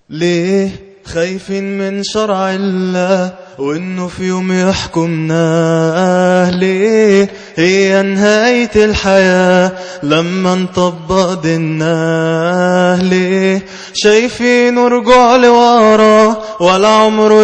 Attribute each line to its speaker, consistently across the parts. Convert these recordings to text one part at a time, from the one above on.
Speaker 1: ليه خايفين من شرع الله وانه في يوم يحكمنا ليه هي نهاية الحياة لما نطبق ديننا ليه شايفين رجوع لورا ولا عمره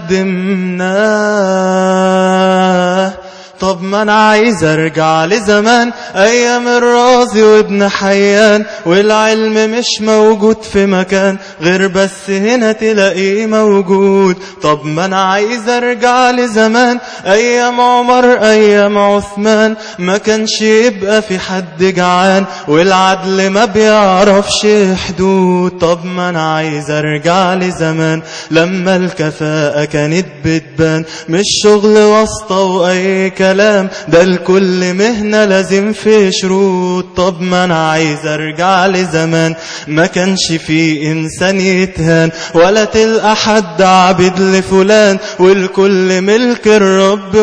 Speaker 1: يقدمنا طب ما انا عايز ارجع لزمان ايام الرازي وابن حيان والعلم مش موجود في مكان غير بس هنا تلاقيه موجود طب ما انا عايز ارجع لزمان ايام عمر ايام عثمان ما كانش يبقى في حد جعان والعدل ما بيعرفش حدود طب ما انا عايز ارجع لزمان لما الكفاءة كانت بتبان مش شغل واسطة واي كلام ده الكل مهنة لازم في شروط طب ما انا عايز ارجع لزمان ما كانش في انسان يتهان ولا تلقى حد عبد لفلان والكل ملك الرب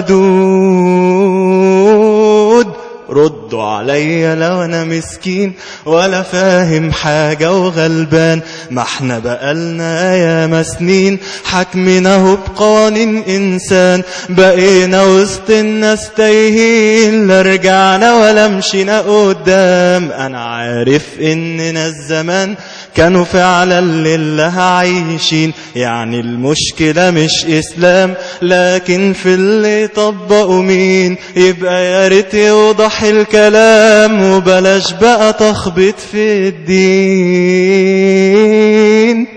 Speaker 1: ودود ردوا عليا لو انا مسكين ولا فاهم حاجة وغلبان ما احنا بقالنا ياما سنين حاكمينه بقوانين انسان بقينا وسط الناس تايهين لا رجعنا ولا مشينا قدام انا عارف اننا الزمان كانوا فعلا لله عايشين يعني المشكلة مش إسلام لكن في اللي طبقوا مين يبقى يا ريت يوضح الكلام وبلاش بقى تخبط في الدين